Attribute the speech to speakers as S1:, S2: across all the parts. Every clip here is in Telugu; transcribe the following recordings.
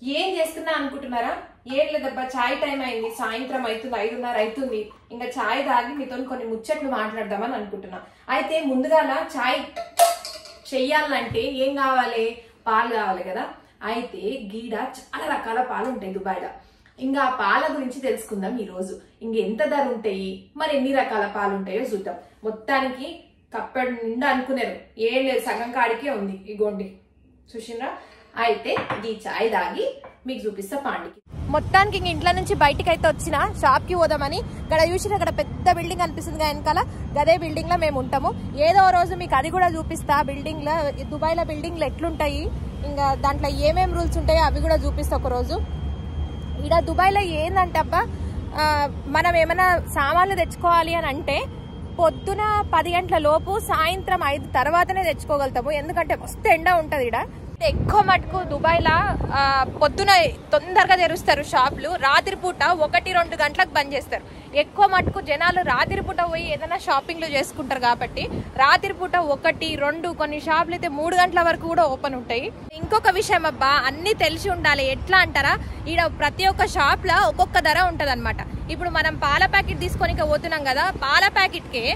S1: ఏం చేస్తున్నా అనుకుంటున్నారా ఏం లేదబ్బా చాయ్ టైం అయింది సాయంత్రం అవుతుంది ఐదున్నర అవుతుంది ఇంకా చాయ్ తాగి మీతో కొన్ని ముచ్చట్లు మాట్లాడదామని అనుకుంటున్నా అయితే ముందుగాల చాయ్ చెయ్యాలంటే ఏం కావాలి పాలు కావాలి కదా అయితే గీడ చాలా రకాల పాలు ఉంటాయి దుబాయ్లో ఇంకా ఆ పాల గురించి తెలుసుకుందాం ఈ రోజు ఇంక ఎంత ధర ఉంటాయి మరి ఎన్ని రకాల పాలు ఉంటాయో చూద్దాం మొత్తానికి కప్పటి నిండా అనుకున్నారు ఏం లేదు సగం కాడికే ఉంది ఇగోండి చూసిండ్రా అయితే ఈ చాయ్ తాగి మీకు చూపిస్తా పాండికి
S2: మొత్తానికి ఇంక ఇంట్లో నుంచి బయటికి అయితే వచ్చిన షాప్ కి పోదామని ఇక్కడ చూసిన అక్కడ పెద్ద బిల్డింగ్ అనిపిస్తుంది కదా వెనకాల గదే బిల్డింగ్ లో మేము ఉంటాము ఏదో ఓ రోజు మీకు అది కూడా చూపిస్తా బిల్డింగ్ లో దుబాయ్ లో బిల్డింగ్లు ఎట్లుంటాయి ఇంకా దాంట్లో ఏమేం రూల్స్ ఉంటాయో అవి కూడా చూపిస్తా ఒక రోజు ఇక్కడ దుబాయ్లో ఏందంటే అబ్బా ఆ, మనం ఏమైనా సామాన్లు తెచ్చుకోవాలి అని అంటే పొద్దున పది గంటల లోపు సాయంత్రం ఐదు తర్వాతనే తెచ్చుకోగలుగుతాము ఎందుకంటే మస్తు ఎండ ఉంటుంది ఇక్కడ ఎక్కువ మటుకు దుబాయ్లా ఆ, పొద్దున తొందరగా తెరుస్తారు షాపులు రాత్రిపూట ఒకటి రెండు గంటలకు బంద్ చేస్తారు ఎక్కువ మటుకు జనాలు రాత్రిపూట పోయి ఏదైనా షాపింగ్లు చేసుకుంటారు కాబట్టి రాత్రిపూట ఒకటి రెండు కొన్ని షాపులు అయితే మూడు గంటల వరకు కూడా ఓపెన్ ఉంటాయి ఇంకొక విషయం అబ్బా అన్ని తెలిసి ఉండాలి ఎట్లా అంటారా ఈడ ప్రతి ఒక్క షాప్ లో ఒక్కొక్క ధర ఉంటది ఇప్పుడు మనం పాల ప్యాకెట్ తీసుకొని పోతున్నాం కదా పాల ప్యాకెట్ కి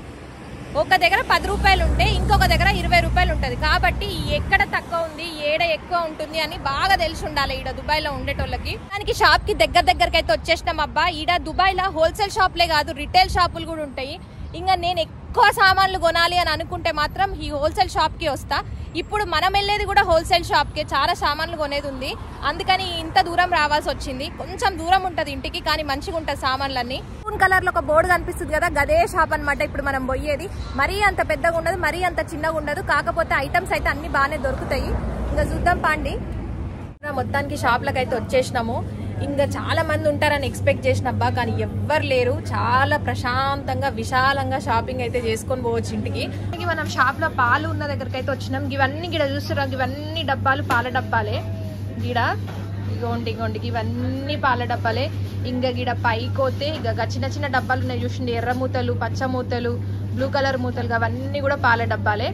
S2: ఒక దగ్గర పది రూపాయలు ఉంటే ఇంకొక దగ్గర ఇరవై రూపాయలు ఉంటది కాబట్టి ఎక్కడ తక్కువ ఉంది ఏడ ఎక్కువ ఉంటుంది అని బాగా తెలిసి ఉండాలి ఈడ దుబాయ్ లో ఉండేటోళ్ళకి దానికి షాప్ కి దగ్గర దగ్గరకి అయితే వచ్చేసినాం అబ్బా ఈడ దుబాయ్ లో హోల్సేల్ షాపులే కాదు రిటైల్ షాపులు కూడా ఉంటాయి ఇంకా నేను ఎక్కువ సామాన్లు కొనాలి అని అనుకుంటే మాత్రం ఈ హోల్సేల్ షాప్ కి వస్తా ఇప్పుడు మనం వెళ్ళేది కూడా హోల్సేల్ షాప్ కి చాలా సామాన్లు కొనేది ఉంది అందుకని ఇంత దూరం రావాల్సి వచ్చింది కొంచెం దూరం ఉంటది ఇంటికి కానీ మంచిగా ఉంటది సామాన్లన్నీ బ్రౌన్ కలర్ లో ఒక బోర్డు కనిపిస్తుంది కదా గదే షాప్ అన్నమాట ఇప్పుడు మనం పోయేది మరీ అంత పెద్దగా ఉండదు మరీ అంత చిన్నగా ఉండదు కాకపోతే ఐటమ్స్ అయితే అన్ని బాగానే దొరుకుతాయి ఇంకా చూద్దాం పాండి ఇంకా మొత్తానికి షాప్లకు అయితే వచ్చేసినాము ఇంకా చాలా మంది ఉంటారని ఎక్స్పెక్ట్ చేసినబ్బా కానీ ఎవ్వరు లేరు చాలా ప్రశాంతంగా విశాలంగా షాపింగ్ అయితే చేసుకొని పోవచ్చు ఇంటికి ఇంక మనం షాప్ లో పాలు ఉన్న దగ్గరికి అయితే వచ్చినాం ఇవన్నీ గిడ చూస్తున్నాం ఇవన్నీ డబ్బాలు పాల డబ్బాలే గిడ ఇగోండి ఇగోండి ఇవన్నీ పాల డబ్బాలే ఇంకా గిడ పైకోతే ఇక చిన్న చిన్న డబ్బాలు ఉన్నాయి చూసిండి ఎర్ర మూతలు పచ్చ మూతలు బ్లూ కలర్ మూతలు అవన్నీ కూడా పాల డబ్బాలే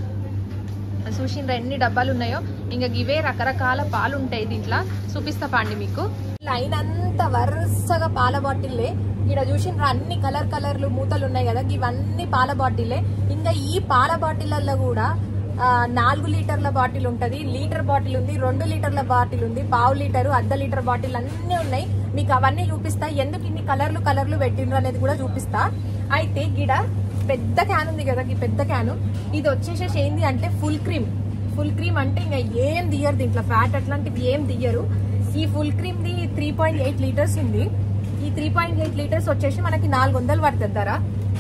S2: చూసిండ్రా ఎన్ని డబ్బాలు ఉన్నాయో ఇంకా ఇవే రకరకాల పాలు ఉంటాయి దీంట్లో చూపిస్తా పాండి మీకు లైన్ అంతా వరుసగా పాల బాటిల్లే ఇక్కడ చూసిండ్రా అన్ని కలర్ కలర్లు మూతలు ఉన్నాయి కదా ఇవన్నీ పాల బాటిల్లే ఇంకా ఈ పాల బాటిళ్లలో కూడా ఆ, నాలుగు లీటర్ల బాటిల్ ఉంటది లీటర్ బాటిల్ ఉంది రెండు లీటర్ల బాటిల్ ఉంది పావు లీటరు అర్ధ లీటర్ బాటిల్ అన్ని ఉన్నాయి మీకు అవన్నీ చూపిస్తా ఎందుకు ఇన్ని కలర్లు కలర్లు పెట్టిండ్రు అనేది కూడా చూపిస్తా అయితే గిడ పెద్ద క్యాన్ ఉంది కదా ఈ పెద్ద క్యాన్ ఇది వచ్చేసేసి ఏంది అంటే ఫుల్ క్రీమ్ ఫుల్ క్రీమ్ అంటే ఇంకా ఏం దియ్యరు దీంట్లో ఫ్యాట్ అట్లాంటివి ఏం దియ్యరు ఈ full cream the three point eight litres ఉంది ఈ త్రీ పాయింట్ ఎయిట్ లీటర్స్ వచ్చేసి మనకి నాలుగు వందలు పడుతుంది ధర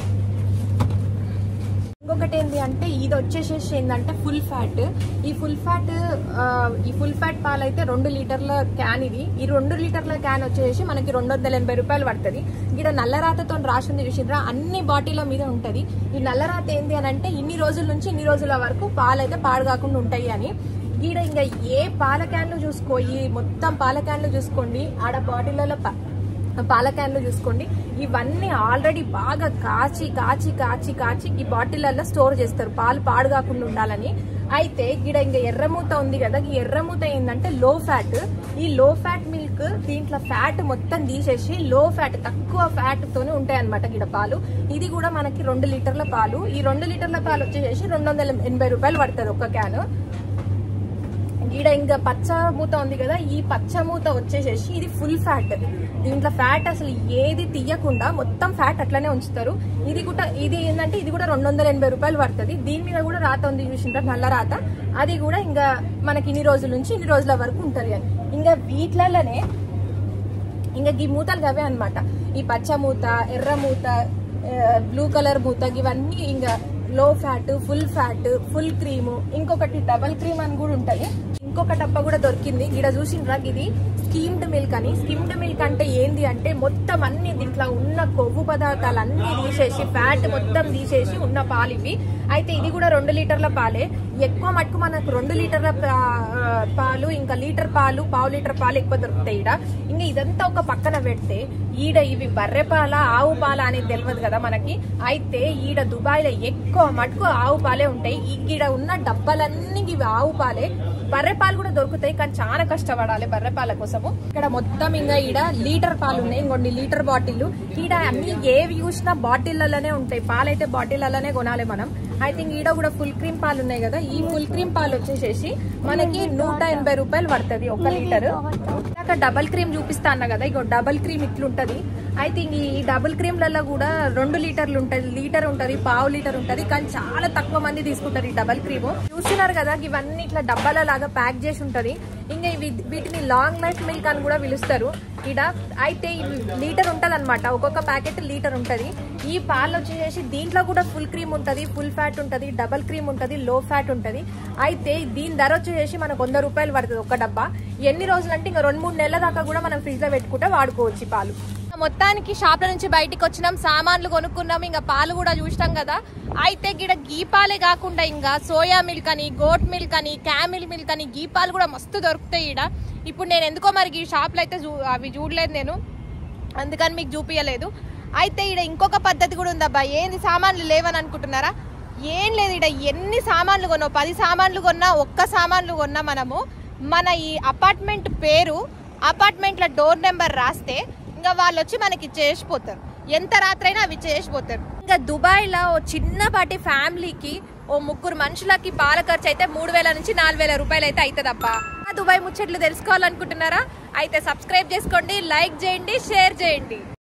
S2: ఇంకొకటి ఏంటి అంటే ఇది వచ్చేసేసి ఏంటంటే ఫుల్ ఫ్యాట్ ఈ ఫుల్ ఫ్యాట్ ఈ ఫుల్ ఫ్యాట్ పాలు అయితే రెండు లీటర్ల క్యాన్ ఇది ఈ రెండు లీటర్ల క్యాన్ వచ్చేసి మనకి రెండు వందల ఎనభై రూపాయలు పడుతుంది ఇక్కడ నల్లరాతతో రాసింది చూసిండ్రా అన్ని బాటిల మీద ఉంటది ఈ నల్లరాత ఏంటి అని అంటే ఇన్ని రోజుల నుంచి ఇన్ని రోజుల వరకు పాలు అయితే పాడు కాకుండా ఉంటాయి అని ఈడ ఇంకా ఏ పాల క్యాన్లు చూసుకో ఈ మొత్తం పాల క్యాన్లు చూసుకోండి ఆడ బాటిల్లో పాల క్యాన్లు చూసుకోండి ఇవన్నీ ఆల్రెడీ బాగా కాచి కాచి కాచి కాచి ఈ బాటిళ్లలో స్టోర్ చేస్తారు పాలు పాడు కాకుండా ఉండాలని అయితే గిడ ఇంకా ఎర్రమూత ఉంది కదా ఈ ఎర్రమూత ఏంటంటే లో ఫ్యాట్ ఈ లో ఫ్యాట్ మిల్క్ దీంట్లో ఫ్యాట్ మొత్తం తీసేసి లో ఫ్యాట్ తక్కువ ఫ్యాట్ తోనే ఉంటాయి అనమాట గిడ పాలు ఇది కూడా మనకి రెండు లీటర్ల పాలు ఈ రెండు లీటర్ల పాలు వచ్చేసి రెండు వందల ఎనభై రూపాయలు పడుతుంది ఒక్క క్యాన్ ఈడ ఇంకా పచ్చ మూత ఉంది కదా ఈ పచ్చ మూత వచ్చేసేసి ఇది ఫుల్ ఫ్యాట్ దీంట్లో ఫ్యాట్ అసలు ఏది తీయకుండా మొత్తం ఫ్యాట్ అట్లనే ఉంచుతారు ఇది కూడా ఇది ఏంటంటే ఇది కూడా రెండు వందల ఎనభై రూపాయలు పడుతుంది దీని మీద కూడా రాత ఉంది చూసింటారు నల్ల రాత అది కూడా ఇంకా మనకి ఇన్ని రోజుల నుంచి ఇన్ని రోజుల వరకు ఉంటుంది అని ఇంకా వీటిలలోనే ఇంకా ఈ మూతలు అవే అన్నమాట ఈ పచ్చ మూత ఎర్ర మూత బ్లూ కలర్ మూత ఇవన్నీ ఇంకా low fat full fat full cream ఇంకొకటి డబల్ క్రీమ్ అని కూడా ఉంటది ఇంకొక డబ్బా కూడా దొరికింది ఇక్కడ చూసిండ్రా ఇది స్కీమ్డ్ మిల్క్ అని స్కిమ్డ్ మిల్క్ అంటే ఏంది అంటే మొత్తం అన్ని దీంట్లో ఉన్న కొవ్వు పదార్థాలు అన్ని తీసేసి ఫ్యాట్ మొత్తం తీసేసి ఉన్న పాలు ఇవి అయితే ఇది కూడా రెండు లీటర్ల పాలే ఎక్కువ మటుకు మనకు రెండు లీటర్ల పా- పాలు ఇంకా లీటర్ పాలు పావు లీటర్ పాలు ఎక్కువ దొరుకుతాయి ఈడ ఇంకా ఇదంతా ఒక పక్కన పెడితే ఈడ ఇవి బర్రె పాల ఆవు పాల అనేది తెలియదు కదా మనకి అయితే ఈడ దుబాయ్ లో ఎక్కువ మటుకు ఆవు పాలే ఉంటాయి ఈ ఈడ ఉన్న డబ్బాలన్నీ ఇవి ఆవు పాలే బర్రె పాలు కూడా దొరుకుతాయి కానీ చాలా కష్టపడాలి బర్రె పాల కోసము ఇక్కడ మొత్తం ఇంకా ఈడ లీటర్ పాలు ఉన్నాయి ఇంకొన్ని లీటర్ బాటిల్ ఈడ అన్ని ఏవి చూసినా బాటిళ్లలోనే ఉంటాయి పాలు అయితే బాటిళ్లలోనే కొనాలి మనం ఐ థింక్ ఈడ కూడా ఫుల్ క్రీమ్ పాలు ఉన్నాయి కదా ఈ ఫుల్ క్రీమ్ పాలు వచ్చేసేసి మనకి నూట ఎనభై రూపాయలు పడుతుంది ఒక లీటర్ ఇందాక డబల్ క్రీమ్ చూపిస్తా అన్న కదా ఇగో డబల్ క్రీమ్ ఇట్లుంటది ఐ థింక్ ఈ డబుల్ క్రీమ్లలో కూడా రెండు లీటర్లు ఉంటది లీటర్ ఉంటది పావు లీటర్ ఉంటది కానీ చాలా తక్కువ మంది తీసుకుంటారు ఈ డబల్ క్రీమ్ చూస్తున్నారు కదా ఇవన్నీ ఇట్లా డబ్బాల లాగా ప్యాక్ చేసి ఉంటది ఇంకా ఇవి వీటిని లాంగ్ లైఫ్ మిల్క్ అని కూడా పిలుస్తారు ఇడ అయితే ఇవి లీటర్ ఉంటది అనమాట ఒక్కొక్క ప్యాకెట్ లీటర్ ఉంటది ఈ పాలు వచ్చేసి దీంట్లో కూడా ఫుల్ క్రీమ్ ఉంటది ఫుల్ ఫ్యాట్ ఉంటది డబల్ క్రీమ్ ఉంటది లో ఫ్యాట్ ఉంటది అయితే దీని ధర వచ్చేసి మనకు వంద రూపాయలు పడుతుంది ఒక డబ్బా ఎన్ని రోజులు అంటే ఇంకా రెండు మూడు నెలల దాకా కూడా మనం ఫ్రిడ్జ్ లో పెట్టుకుంటే వాడుకోవచ్చు ఈ పాలు మొత్తానికి షాప్ల నుంచి బయటికి వచ్చినాం సామాన్లు కొనుక్కున్నాం ఇంకా పాలు కూడా చూసినాం కదా అయితే గిడ గీ పాలే కాకుండా ఇంకా సోయా మిల్క్ అని గోట్ మిల్క్ అని క్యామిల్ మిల్క్ అని గీ పాలు కూడా మస్తు దొరుకుతాయి ఈడ ఇప్పుడు నేను ఎందుకో మరి ఈ షాప్లో అయితే చూ- అవి చూడలేదు నేను అందుకని మీకు చూపించలేదు అయితే ఈడ ఇంకొక పద్ధతి కూడా ఉందబ్బా ఏంది సామాన్లు లేవని అనుకుంటున్నారా ఏం లేదు ఈడ ఎన్ని సామాన్లు కొన్నావు పది సామాన్లు కొన్నా ఒక్క సామాన్లు కొన్నా మనము మన ఈ అపార్ట్మెంట్ పేరు అపార్ట్మెంట్ల డోర్ నెంబర్ రాస్తే ఇంకా వాళ్ళు వచ్చి మనకి చేసిపోతారు ఎంత రాత్రైనా అవి చేసిపోతారు ఇంకా దుబాయ్లో ఓ చిన్నపాటి ఫ్యామిలీకి ఓ ముగ్గురు మనుషులకి పాల ఖర్చు అయితే మూడు వేల నుంచి నాలుగు వేల రూపాయలు అయితే అవుతుందబ్బా ఆ దుబాయ్ ముచ్చట్లు తెలుసుకోవాలనుకుంటున్నారా అయితే సబ్స్క్రైబ్ చేసుకోండి లైక్ చేయండి షేర్ చేయండి